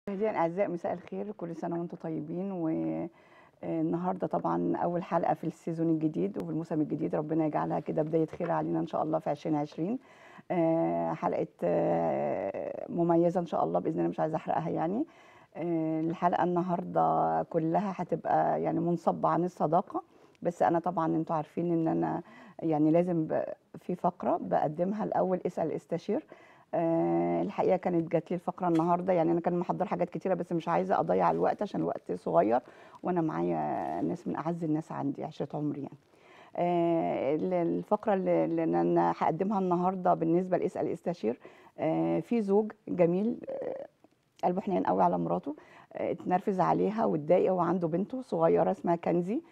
مشاهدينا الاعزاء مساء الخير كل سنه وانتم طيبين والنهارده طبعا اول حلقه في السيزون الجديد وفي الموسم الجديد ربنا يجعلها كده بدايه خير علينا ان شاء الله في 2020 آه، حلقه آه، مميزه ان شاء الله باذن الله مش عايزه احرقها يعني آه، الحلقه النهارده كلها هتبقى يعني منصبه عن الصداقه بس انا طبعا انتوا عارفين ان انا يعني لازم ب- في فقره بقدمها الاول اسال استشير آه، الحقيقه كانت جات لي الفقره النهارده يعني انا كان محضر حاجات كتيره بس مش عايزه اضيع الوقت عشان الوقت صغير وانا معايا ناس من اعز الناس عندي عشره عمري يعني آه، ال- الفقره اللي اللي انا هقدمها النهارده بالنسبه لاسال استشير آه، في زوج جميل آه، قلبه حنين قوي على مراته آه، اتنرفز عليها واتضايق وعنده بنته صغيره اسمها كنزي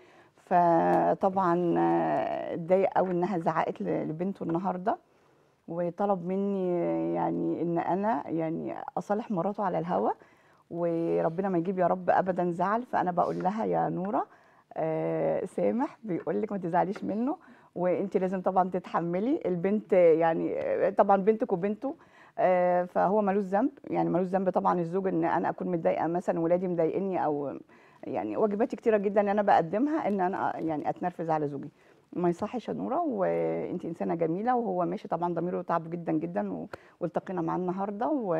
فطبعا آه، اتضايق قوي انها زعقت ل- لبنته النهارده وطلب مني يعني ان انا يعني اصالح مراته على الهوا وربنا ما يجيب يا رب ابدا زعل فانا بقول لها يا نوره آه سامح بيقول لك ما تزعليش منه وانت لازم طبعا تتحملي البنت يعني آه، طبعا بنتك وبنته آه فهو ملوش ذنب يعني ملوش ذنب طبعا الزوج ان انا اكون متضايقه مثلا ولادي مضايقني او يعني واجباتي كتيره جدا انا بقدمها ان انا يعني اتنرفز على زوجي ما يصحش يا نوره وانت انسانه جميله وهو ماشي طبعا ضميره تعب جدا جدا و- والتقينا معاه النهارده و...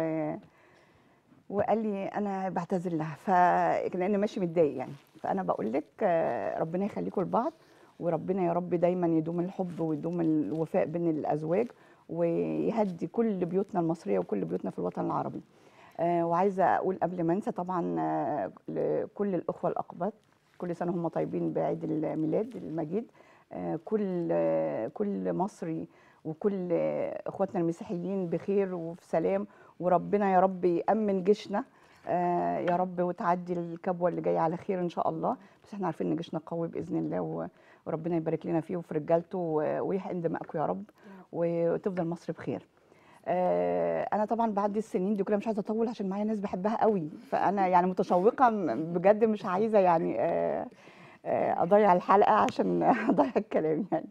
وقال لي انا بعتذر لها ف لان ماشي متضايق يعني فانا بقول لك آه، ربنا يخليكم لبعض وربنا يا رب دايما يدوم الحب ويدوم الوفاء بين الازواج ويهدي كل بيوتنا المصريه وكل بيوتنا في الوطن العربي آه، وعايزه اقول قبل ما انسى طبعا آه، لكل الاخوه الاقباط كل سنه هم طيبين بعيد الميلاد المجيد آه، كل آه، كل مصري وكل آه، اخواتنا المسيحيين بخير وفي سلام وربنا يا رب يامن جيشنا آه، يا رب وتعدي الكبوه اللي جايه على خير ان شاء الله بس احنا عارفين ان جيشنا قوي باذن الله و- وربنا يبارك لنا فيه وفي رجالته و- ويحقن دماءكم يا رب وتفضل مصر بخير آه، انا طبعا بعد السنين دي كلها مش عايزه اطول عشان معايا ناس بحبها قوي فانا يعني متشوقه م- بجد مش عايزه يعني آه، آه، اضيع الحلقه عشان اضيع الكلام يعني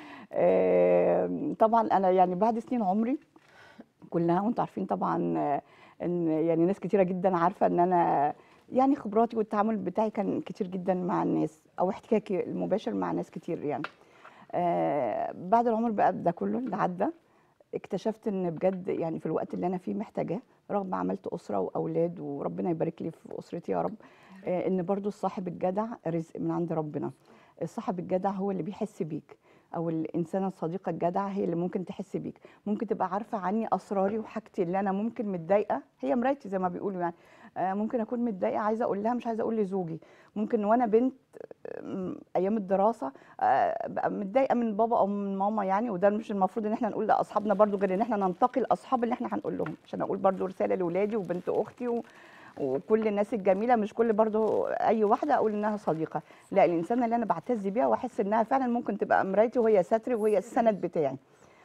آه، طبعا انا يعني بعد سنين عمري كلها وانتم عارفين طبعا آه، ان يعني ناس كتيره جدا عارفه ان انا يعني خبراتي والتعامل بتاعي كان كتير جدا مع الناس او احتكاكي المباشر مع ناس كتير يعني آه بعد العمر بقى ده كله اللي عدى اكتشفت ان بجد يعني في الوقت اللي انا فيه محتاجاه رغم ما عملت اسره واولاد وربنا يبارك لي في اسرتي يا رب آه ان برضو الصاحب الجدع رزق من عند ربنا الصاحب الجدع هو اللي بيحس بيك او الانسانه الصديقه الجدع هي اللي ممكن تحس بيك ممكن تبقى عارفه عني اسراري وحاجتي اللي انا ممكن متضايقه هي مرايتي زي ما بيقولوا يعني آه، ممكن اكون متضايقه عايزه اقول لها مش عايزه اقول لزوجي ممكن وانا بنت آم، ايام الدراسه آه، ببقى متضايقه من بابا او من ماما يعني وده مش المفروض ان احنا نقول لاصحابنا برضو غير ان احنا ننتقي الاصحاب اللي احنا هنقول لهم عشان اقول برضو رساله لاولادي وبنت اختي و... وكل الناس الجميله مش كل برضو اي واحده اقول انها صديقه لا الانسانه اللي انا بعتز بيها واحس انها فعلا ممكن تبقى مرايتي وهي ستري وهي السند بتاعي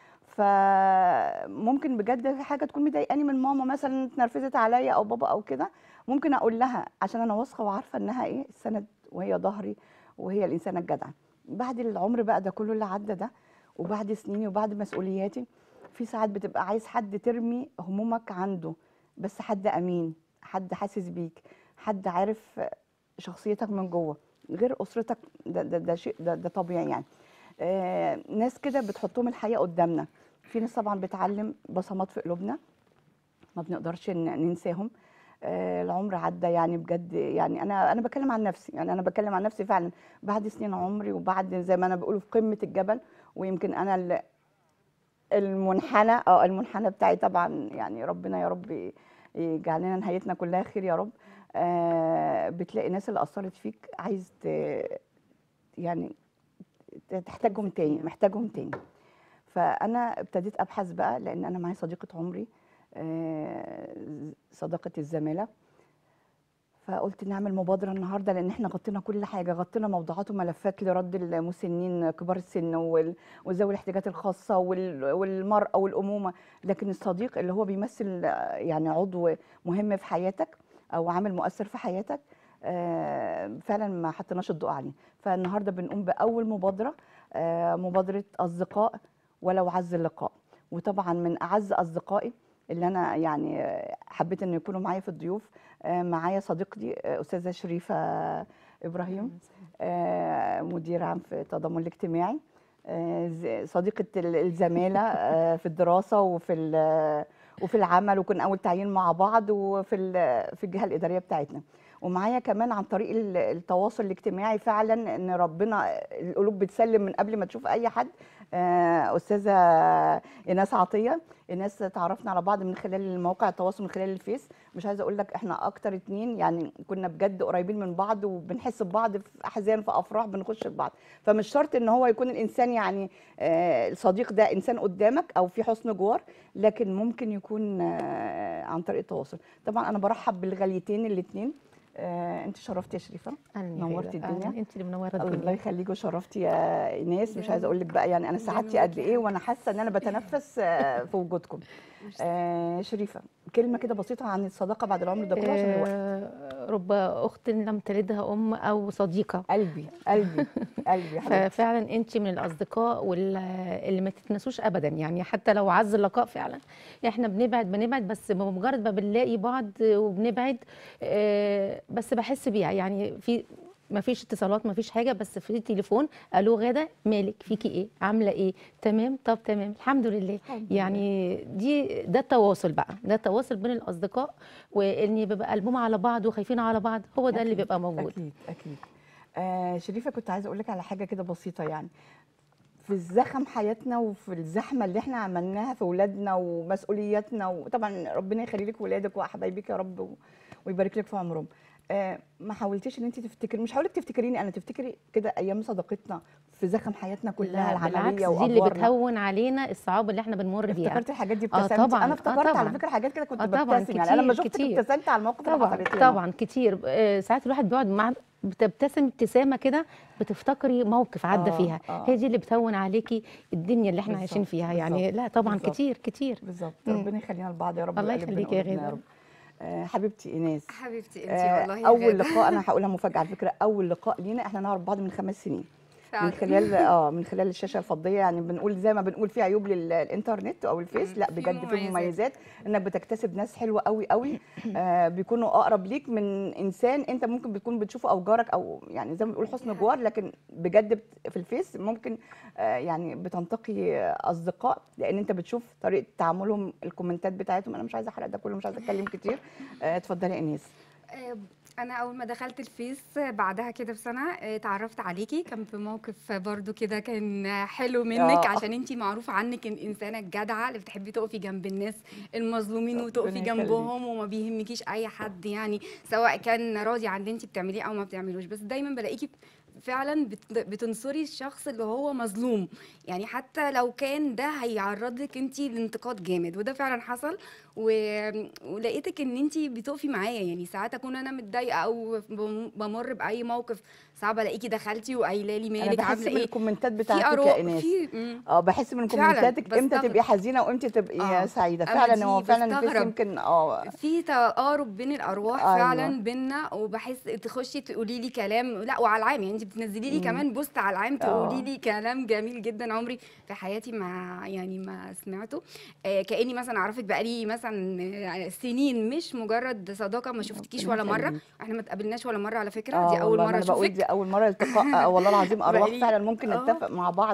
فممكن بجد في حاجه تكون مضايقاني من ماما مثلا اتنرفزت عليا او بابا او كده ممكن اقول لها عشان انا واثقه وعارفه انها ايه السند وهي ظهري وهي الانسانه الجدعه بعد العمر بقى ده كله اللي عدى ده وبعد سنيني وبعد مسؤولياتي في ساعات بتبقى عايز حد ترمي همومك عنده بس حد امين حد حاسس بيك حد عارف شخصيتك من جوه غير اسرتك ده ده, ده شيء ده, ده طبيعي يعني آه ناس كده بتحطهم الحياه قدامنا في ناس طبعا بتعلم بصمات في قلوبنا ما بنقدرش ن- ننساهم آه العمر عدى يعني بجد يعني انا انا بتكلم عن نفسي يعني انا بتكلم عن نفسي فعلا بعد سنين عمري وبعد زي ما انا بقول في قمه الجبل ويمكن انا ال- المنحنى اه المنحنى بتاعي طبعا يعني ربنا يا رب يجعل لنا نهايتنا كلها خير يا رب آه بتلاقي ناس اللي اثرت فيك عايز ت- يعني ت- تحتاجهم تاني محتاجهم تاني فانا ابتديت ابحث بقى لان انا معايا صديقه عمري آه، صداقه الزماله فقلت نعمل مبادره النهارده لان احنا غطينا كل حاجه غطينا موضوعات وملفات لرد المسنين كبار السن وال- وذوي الاحتياجات الخاصه وال- والمراه والامومه لكن الصديق اللي هو بيمثل آه، يعني عضو مهم في حياتك او عامل مؤثر في حياتك آه، فعلا ما حطيناش الضوء عليه فالنهارده بنقوم باول مبادره آه، مبادره اصدقاء ولو عز اللقاء وطبعا من اعز اصدقائي اللي انا يعني آه، حبيت ان يكونوا معايا في الضيوف آه، معايا صديقتي آه، استاذه شريفه ابراهيم آه، مدير عام في التضامن الاجتماعي آه، ز- صديقه ال- الزماله آه، في الدراسه وفي ال- وفي العمل وكنا اول تعيين مع بعض وفي ال- في الجهه الاداريه بتاعتنا ومعايا كمان عن طريق ال- التواصل الاجتماعي فعلا ان ربنا القلوب بتسلم من قبل ما تشوف اي حد آه، استاذه ايناس عطيه ايناس تعرفنا على بعض من خلال مواقع التواصل من خلال الفيس مش عايزه اقول لك احنا اكتر اتنين يعني كنا بجد قريبين من بعض وبنحس ببعض في احزان في افراح بنخش في بعض فمش شرط ان هو يكون الانسان يعني آه، الصديق ده انسان قدامك او في حسن جوار لكن ممكن يكون آه، عن طريق التواصل طبعا انا برحب بالغاليتين الاثنين انت شرفتي يا شريفه اهلا يا نورتي غادة. الدنيا. أهلاً، انت اللي منوره الله الدنيا يخليكي وشرفتي يا ايناس مش ده عايزه اقول لك بقى يعني انا ده سعادتي نورك قد يا ايه حبيبتي. وانا حاسه ان انا بتنفس آه، في وجودكم آه شريفه كلمه كده بسيطه عن الصداقه بعد العمر ده كله عشان الوقت آه، رب اخت لم تلدها ام او صديقه قلبي قلبي قلبي يا حبيبتي ففعلا انت من الاصدقاء واللي ما تتنسوش ابدا يعني حتى لو عز اللقاء فعلا احنا بنبعد بنبعد بس بمجرد ما بنلاقي بعض وبنبعد آه، بس بحس بيها يعني في ما فيش اتصالات ما فيش حاجه بس في تليفون الو غاده مالك فيكي ايه عامله ايه تمام طب تمام الحمد لله الحمد لله. يعني دي ده التواصل بقى ده التواصل بين الاصدقاء وان بيبقى قلبهم على بعض وخايفين على بعض هو ده اللي أكيد، بيبقى موجود اكيد اكيد آه شريفه كنت عايزه اقول لك على حاجه كده بسيطه يعني في الزخم حياتنا وفي الزحمه اللي احنا عملناها في اولادنا ومسؤولياتنا وطبعا ربنا يخلي لك ولادك وحبايبك يا رب و- ويبارك لك في عمرهم آه ما حاولتيش ان انت تفتكري مش هقولك تفتكريني انا تفتكري كده ايام صداقتنا في زخم حياتنا كلها لا، العمليه بالعكس دي اللي وادوارنا بتهون علينا الصعاب اللي احنا بنمر بيها افتكرتي الحاجات دي آه، ابتسمتي طبعاً، انا آه، افتكرت على طبعاً. فكره حاجات كده كنت آه، طبعاً، ببتسم يعني انا لما كتير، شفتك كتير. ابتسمت على الموقف اللي طبعا حصلت لنا. طبعا كتير آه، ساعات الواحد بيقعد مع بتبتسم ابتسامه كده بتفتكري موقف عدى آه، فيها آه. هي دي اللي بتهون عليكي الدنيا اللي احنا عايشين بالظبط، فيها يعني بالظبط، لا طبعا بالظبط. كتير كتير بالظبط مم. ربنا يخلينا لبعض يا رب الله ويقلب بين يخليك يا قلوبنا غادة. رب آه، حبيبتي ايناس حبيبتي انت آه، والله يا اول غادة. لقاء انا هقولها مفاجاه على فكره اول لقاء لينا احنا نعرف بعض من خمس سنين من فعلا. خلال اه من خلال الشاشه الفضيه يعني بنقول زي ما بنقول في عيوب للانترنت او الفيس لا في بجد في مميزات. مميزات انك بتكتسب ناس حلوه قوي قوي آه بيكونوا اقرب ليك من انسان انت ممكن بتكون بتشوفه او جارك او يعني زي ما بنقول حسن جوار لكن بجد بت- في الفيس ممكن آه يعني بتنتقي اصدقاء لان انت بتشوف طريقه تعاملهم الكومنتات بتاعتهم انا مش عايزه احرق ده كله مش عايزه اتكلم كتير آه، اتفضلي يا ايناس آه، انا اول ما دخلت الفيس بعدها كده بسنه آه، اتعرفت عليكي كان في موقف برضو كده كان حلو منك آه. عشان انتي معروف عنك الانسانه الجدعه اللي بتحبي تقفي جنب الناس المظلومين ربنا وتقفي يخليك. جنبهم وما بيهمكيش اي حد يعني سواء كان راضي عن اللي انتي بتعمليه او ما بتعملوش بس دايما بلاقيكي فعلا بت- بتنصري الشخص اللي هو مظلوم يعني حتى لو كان ده هيعرض لك انت لانتقاد جامد وده فعلا حصل و... ولقيتك ان انت بتقفي معايا يعني ساعات اكون انا متضايقه او بم- بمر باي موقف صعب الاقيكي دخلتي وقايله لي انا مالك بحس عامله من ايه الكومنتات في بتاعتك يا اراء ايناس في مم. اه بحس من فعلاً، كومنتاتك امتى بستغرب. تبقي حزينه وامتى تبقي آه، سعيده أنا فعلا دي هو فعلا الفيس بستغرب. يمكن اه في تقارب بين الارواح أيوة. فعلا بينا وبحس تخشي تقولي لي كلام لا وعلى العام يعني انت بتنزلي لي مم. كمان بوست على العام آه. تقولي لي كلام جميل جدا عمري في حياتي ما يعني ما سمعته آه كاني مثلا اعرفك بقالي مثلا آه، سنين مش مجرد صداقه ما شفتكيش ربنا ولا مره يخليك. احنا ما اتقابلناش ولا مره على فكره اه دي اول والله مره ما انا بقول اشوفك دي اول مره التقاء آه والله العظيم ارواح بقالي- فعلا ممكن آه. نتفق مع بعض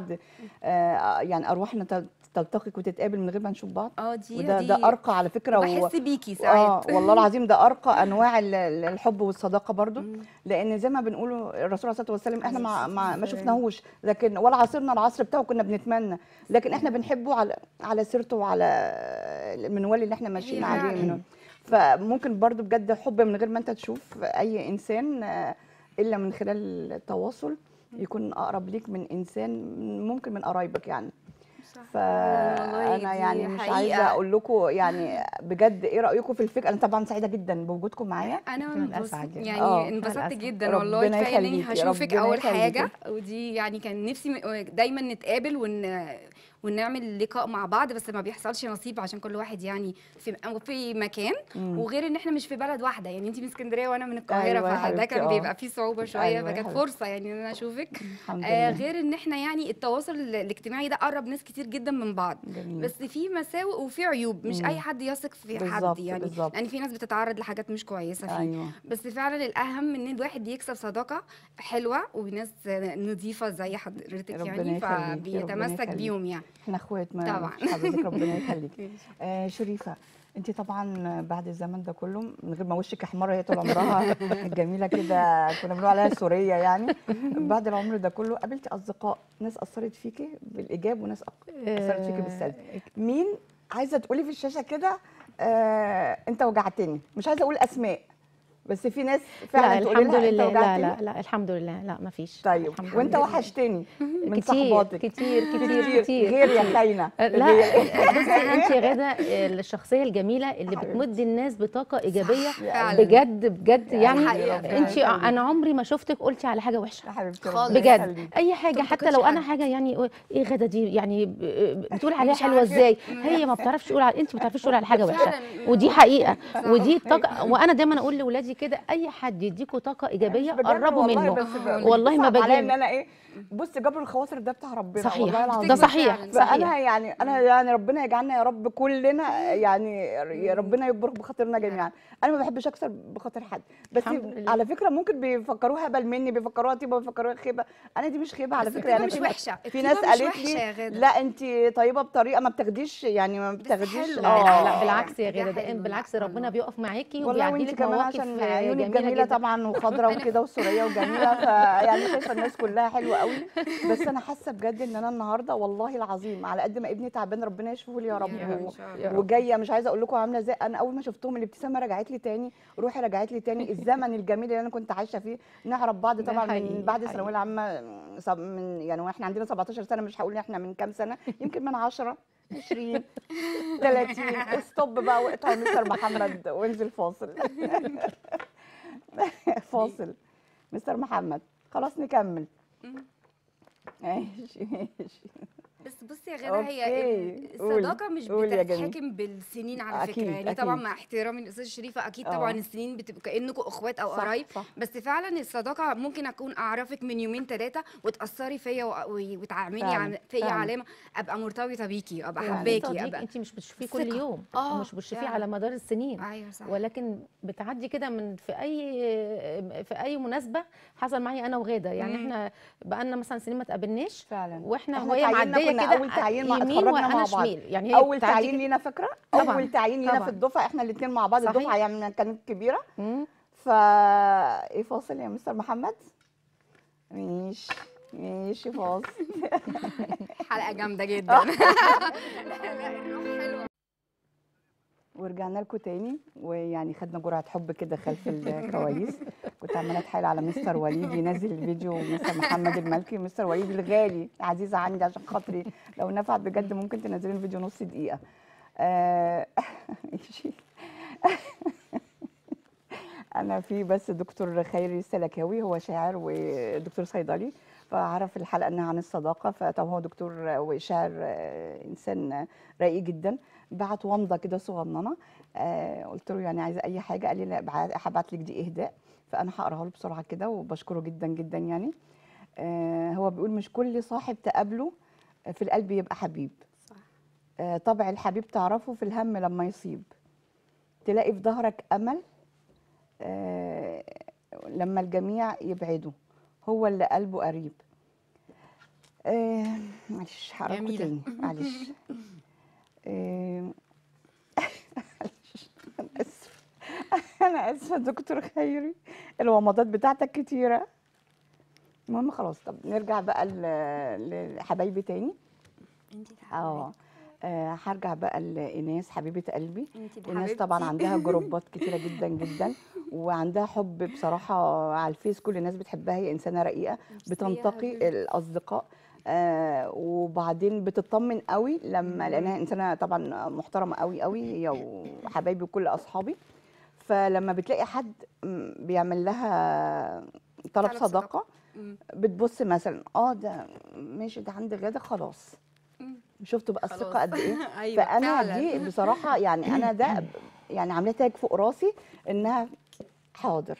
آه يعني ارواحنا تل- تلتقي وتتقابل من غير ما نشوف بعض اه دي وده دي ده ارقى على فكره و... بحس بيكي اه ساعات والله العظيم ده ارقى انواع ال- ال- الحب والصداقه برضو مم. لان زي ما بنقوله الرسول عليه الصلاه والسلام احنا ما عليه ما, الصلاة ما والسلام. شفناهوش لكن ولا عاصرنا العصر بتاعه كنا بنتمنى لكن احنا بنحبه على على سيرته وعلى المنوال اللي احنا ماشيين هي عليه فعلاً. منه فممكن برضو بجد حب من غير ما انت تشوف اي انسان آه، الا من خلال التواصل يكون اقرب ليك من انسان ممكن من قرايبك يعني صح. والله فانا دي يعني مش حقيقة. عايزه اقول لكم يعني بجد ايه رايكم في الفكره انا طبعا سعيده جدا بوجودكم معايا انا أنا انبسطت الأسعد يعني. يعني آه، انبسطت الأسعد. جدا والله ربنا كفايه اني يخليكي، هشوفك ربنا اول يخليكي. حاجه ودي يعني كان نفسي م- دايما نتقابل ون ونعمل لقاء مع بعض بس ما بيحصلش نصيب عشان كل واحد يعني في في مكان مم. وغير ان احنا مش في بلد واحده يعني انت من اسكندريه وانا من القاهره أيوة يا فده حبيبتي، كان آه. بيبقى فيه صعوبه شويه أيوة يا فكانت حبيبتي. فرصه يعني ان انا اشوفك الحمد آه لله غير ان احنا يعني التواصل ال- الاجتماعي ده قرب ناس كتير جدا من بعض جميل بس في مساوئ وفي عيوب مش مم. اي حد يثق في حد بالظبط، يعني بالظبط. يعني في ناس بتتعرض لحاجات مش كويسه فيه ايوه بس فعلا الاهم ان الواحد يكسب صداقه حلوه وناس نظيفه زي حضرتك ربنا يعني يخليكي، ربنا فبيتمسك يخليكي. بيهم يعني احنا اخوات ما طبعاً. مش حضرتك ربنا يخليك آه شريفه انت طبعا بعد الزمن ده كله من غير ما وشك احمر هي طول عمرها جميله كده كنا بنقول عليها سوريه يعني بعد العمر ده كله قابلتي اصدقاء ناس اثرت فيكي بالايجاب وناس أق- اثرت فيكي بالسلب مين عايزه تقولي في الشاشه كده آه انت وجعتني مش عايزه اقول اسماء بس في ناس فعلا لا تقولي الحمد لها لله انت لا وجعتني لا لا الحمد لله لا ما فيش طيب الحمد وانت لله. وحشتني من كتير صحباتك كتير كتير كتير غير يا خاينه لا غير. بصي انت يا غاده الشخصيه الجميله اللي حبيبتي. بتمد الناس بطاقه ايجابيه فعلا بجد بجد يا يعني حقيقة ربنا انت يخليك. انا عمري ما شفتك قلتي على حاجه وحشه يا حبيبتي خالص. ربنا بجد يخليك. اي حاجه حتى تنتقدش لو انا حد. حاجه يعني ايه غدا دي يعني ب- بتقول عليها مش حلوه عارفة. ازاي مم. هي ما بتعرفش تقول على انت ما بتعرفيش تقولي على حاجه وحشه فعلا. ودي حقيقه صح. ودي طاقه وانا دايما اقول لاولادي كده اي حد يديكوا طاقه ايجابيه مش بجامل قربوا والله منه بس ب- والله ما بتصعب عليا ان بجامل. انا ايه بص جبر الخواطر ده بتاع ربنا صحيح والله العظيم ده صحيح فعلا. صحيح فانا يعني انا يعني ربنا يجعلنا يا رب كلنا يعني يا ربنا يكبر بخاطرنا جميعا انا ما بحبش اكسر بخاطر حد بس الحمد لله. على فكره ممكن بيفكروها هبل مني بيفكروها طيبه بيفكروها خيبه انا دي مش خيبه على بس فكره الطيبة يعني مش في وحشه في الطيبة ناس مش قالت وحشة يا لي غادة. لا انت طيبه بطريقه ما بتاخديش يعني ما بس بتاخديش حلوة. لا لا, لا آه. بالعكس يا ده غاده ده حلو. بالعكس لا، ربنا الله. بيقف معاكي والله وبيعدي وانت لك كمان مواقف عشان آه، عيونك جميله جميله جدا طبعا وخضره وكده وسوريه وجميله فيعني شايفه الناس كلها حلوه قوي بس انا حاسه بجد ان انا النهارده والله العظيم على قد ما ابني تعبان ربنا يشفيه لي يا رب يا رب و- إن شاء يا الله. رب. وجايه مش عايزه اقول لكم عامله ازاي انا اول ما شفتهم الابتسامه رجعت لي تاني روحي رجعت لي تاني الزمن الجميل اللي انا كنت عايشه فيه نعرف بعض ده طبعا حقيقي، من بعد حقيقي. الثانويه العامه صب- من يعني واحنا عندنا 17 سنه مش هقول احنا من كام سنه يمكن من 10 20 30 ستوب بقى وقطع يا مستر محمد وانزل فاصل فاصل مستر محمد خلاص نكمل مم. ماشي ماشي بس بصي يا غاده هي أوكي. قولي. الصداقه مش قولي يا جميل. بتتحكم بالسنين على أكيد، فكره يعني طبعا أكيد. مع احترامي للاستاذ شريفه اكيد آه. طبعا السنين بتبقى كانكم اخوات او صح، قرايب صح. بس فعلا الصداقه ممكن اكون اعرفك من يومين ثلاثه وتاثري فيا و- و- وتعاملي فعلا، عن- فيا فعلا. علامه ابقى مرتبطه بيكي ابقى فعلا. حباكي صديق ابقى انت مش بتشوفيه كل ثقة. يوم آه، مش بتشوفيه فعلا. على مدار السنين ايوه صح ولكن بتعدي كده من في اي في اي مناسبه حصل معايا انا وغاده يعني مم. احنا بقالنا مثلا سنين ما تقابلناش فعلا واحنا إحنا وهي تعييننا معديه كنا كده أول تعيين مع- يمين اتخرجنا وانا مع بعض. شمال يعني هي اول بتعدي تعيين كده. لينا فاكره طبعاً، اول تعيين لينا في طبعاً. الدفعه احنا الاثنين مع بعض صحيح. الدفعه يعني كانت كبيره مم. فا ايه فاصل يا مستر محمد ماشي ماشي فاصل حلقه جامده جدا لا لا الروح حلوه ورجعنا لكم تاني ويعني خدنا جرعه حب كده خلف الكواليس كنت عماله اتحايل على مستر وليد ينزل الفيديو مستر محمد الملكي مستر وليد الغالي عزيزه عندي عشان خاطري لو نفع بجد ممكن تنزلي الفيديو نص دقيقه آه، ماشي انا في بس دكتور خيري السلكاوي هو شاعر ودكتور صيدلي فعرف الحلقه انها عن الصداقه فطبعا هو دكتور وشاعر آه، انسان رقيق جدا بعت ومضه كده صغننه آه قلت له يعني عايزه اي حاجه قال لي لا ابعت- هبعت لك دي اهداء فانا هقراها له بسرعه كده وبشكره جدا جدا يعني آه هو بيقول مش كل صاحب تقابله في القلب يبقى حبيب صح. آه طبع الحبيب تعرفه في الهم لما يصيب تلاقي في ظهرك امل آه لما الجميع يبعدوا هو اللي قلبه قريب آه معلش هقرا لكم جميلة. تاني معلش آه، معلش انا اسفه انا اسفه دكتور خيري الومضات بتاعتك كتيره المهم خلاص طب نرجع بقى ل- لحبايبي تاني انت اه آه، هرجع بقى لايناس حبيبه قلبي انت ايناس طبعا عندها جروبات كتيره جدا جدا وعندها حب بصراحه على الفيس كل الناس بتحبها هي انسانه رقيقه بتنتقي الاصدقاء آه وبعدين بتطمن قوي لما لانها انسانه طبعا محترمه قوي قوي هي وحبايبي وكل اصحابي فلما بتلاقي حد م، بيعمل لها طلب طلب صداقة. صداقه بتبص مثلا اه ده ماشي ده عند غاده خلاص شفتوا بقى خلاص. الثقه قد ايه ايوه فانا فعلا. دي بصراحه يعني انا ده ب- يعني عامله تاج فوق راسي انها حاضر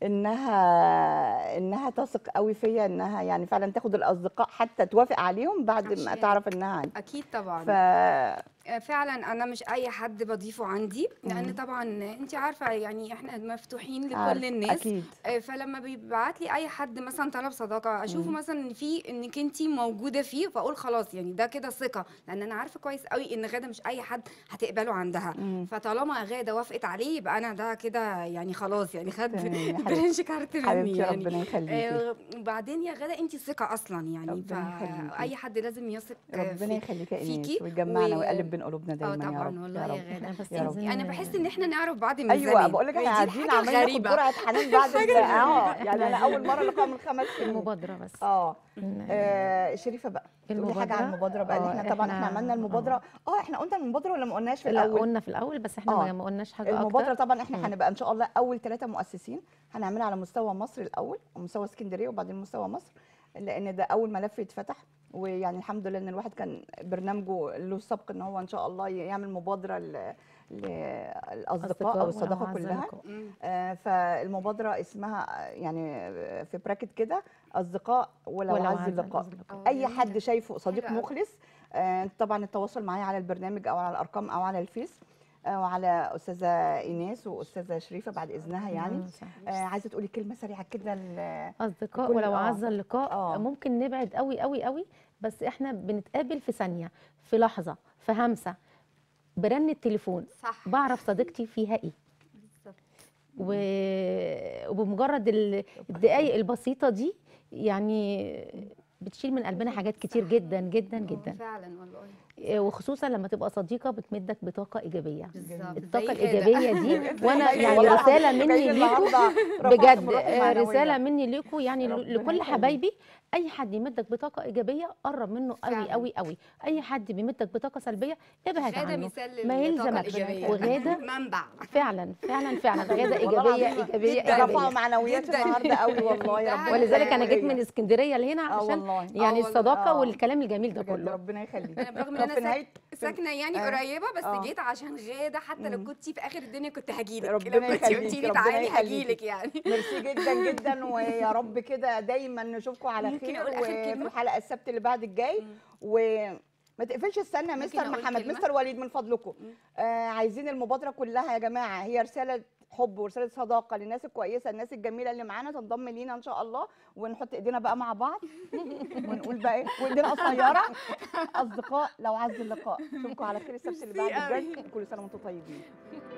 انها انها تثق قوي فيا انها يعني فعلا تاخد الاصدقاء حتى توافق عليهم بعد ما عشان- تعرف انها عندي اكيد طبعا ف فعلا انا مش اي حد بضيفه عندي لان مم. طبعا انت عارفه يعني احنا مفتوحين عارف، لكل الناس اكيد آه، فلما بيبعت لي اي حد مثلا طلب صداقه اشوفه مم. مثلا ان في انك انت موجوده فيه فاقول خلاص يعني ده كده ثقه لان انا عارفه كويس قوي ان غاده مش اي حد هتقبله عندها مم. فطالما غاده وافقت عليه يبقى انا ده كده يعني خلاص يعني خد تمام يا حبيبتي. برنش كارت مني حبيبتي يعني ربنا يخليكي آه، وبعدين يا غاده انت ثقه اصلا يعني ربنا يخليكي. فاي حد لازم يثق ربنا في يخليكي يا فيكي ايناس ويجمعنا و- ويقلب بين قلوبنا اه دايما يا طبعا رب والله يا يا رب غاده بس يا رب. عايزين- انا بحس ان احنا نعرف بعض من ايوه زمان بقول لك احنا دي قاعدين الحاجة عمالين ناخد الغريبة. جرعه حنان بعد ال- اه يعني انا اول مره لقاء من خمس سنين المبادره بس اه إن- آه، شريفه بقى تقولي حاجه عن المبادرة؟ المبادره بقى اللي آه، احنا طبعا احنا إحنا- عملنا المبادره اه احنا قلنا المبادره ولا ما قلناش في لا الاول قلنا في الاول بس احنا آه. ما- ما قلناش حاجه المبادره اكتر طبعا احنا مم. هنبقى ان شاء الله اول ثلاثه مؤسسين هنعملها على مستوى مصر الاول ومستوى اسكندريه وبعدين مستوى مصر لان ده اول ملف يتفتح ويعني الحمد لله ان الواحد كان برنامجه له سبق ان هو ان شاء الله يعمل مبادره ل- للاصدقاء او الصداقه ولو عز كلها اللقاء. مم. آه، فالمبادره اسمها آه، يعني آه، في براكت كده اصدقاء ولو, ولو عز عز اللقاء اللقاء. آه، اي جميلة. حد شايفه صديق حلو أوي. مخلص آه، طبعا التواصل معايا على البرنامج او على الارقام او على الفيس آه، وعلى استاذه ايناس واستاذه شريفه بعد اذنها يعني مم، صح. آه، عايزه تقولي كلمه سريعه كده ل- اصدقاء كل- ولو آه. عز اللقاء آه. ممكن نبعد قوي قوي قوي بس احنا بنتقابل في ثانيه في لحظه في همسه برن التليفون صح بعرف صديقتي فيها ايه بالظبط. و... وبمجرد ال- الدقايق البسيطه دي يعني بتشيل من قلبنا حاجات كتير جدا جدا آه، جدا فعلا والله وخصوصا لما تبقى صديقه بتمدك بطاقه ايجابيه بالظبط الطاقه زي غادة. الايجابيه دي وانا زي يعني والله رساله العظيم مني جايين ليكم النهاردة رفعت بجد مراتي آه، معنوية. رساله مني ليكم يعني ربنا ل- لكل يخليك. حبايبي اي حد يمدك بطاقه ايجابيه قرب منه قوي فعلا. قوي قوي اي حد بيمدك بطاقه سلبيه ابعد غاده عنه مثال ما للطاقة يلزمكش. الإيجابية. وغادة منبع فعلا فعلا فعلا غاده والله ايجابيه العظيم ايجابيه جداً. رفعوا ايجابيه معنويات جداً. النهارده قوي والله يا ربنا ولذلك انا جيت يخليك. من اسكندريه لهنا اه عشان والله يعني والله. الصداقه آه. والكلام الجميل ده بجد كله ربنا يخليك انا برغم ان طب في انا نهايه ساك- ساكنه يعني آه. قريبه بس آه. جيت عشان غاده حتى لو مم. كنتي في اخر الدنيا كنت هجيلك ربنا لو كنتي يخليكي، قلتي لي ربنا تعالي يخليكي. هجيلك يعني ميرسي جدا جدا ويا رب كده دايما نشوفكم على ممكن خير أقول آخر وفي كلمة؟ الحلقه السبت اللي بعد الجاي مم. وما تقفلش استنى ممكن مستر أقول محمد كلمة؟ مستر وليد من فضلكم مم. آه عايزين المبادره كلها يا جماعه هي رساله حب ورساله صداقه للناس الكويسه الناس الجميله اللي معانا تنضم لينا ان شاء الله ونحط ايدينا بقى مع بعض ونقول بقى ايه وايدينا قصيره اصدقاء لو عز اللقاء اشوفكم على خير السبت اللي بعد ميرسي قوي. الجاي كل سنه وانتم طيبين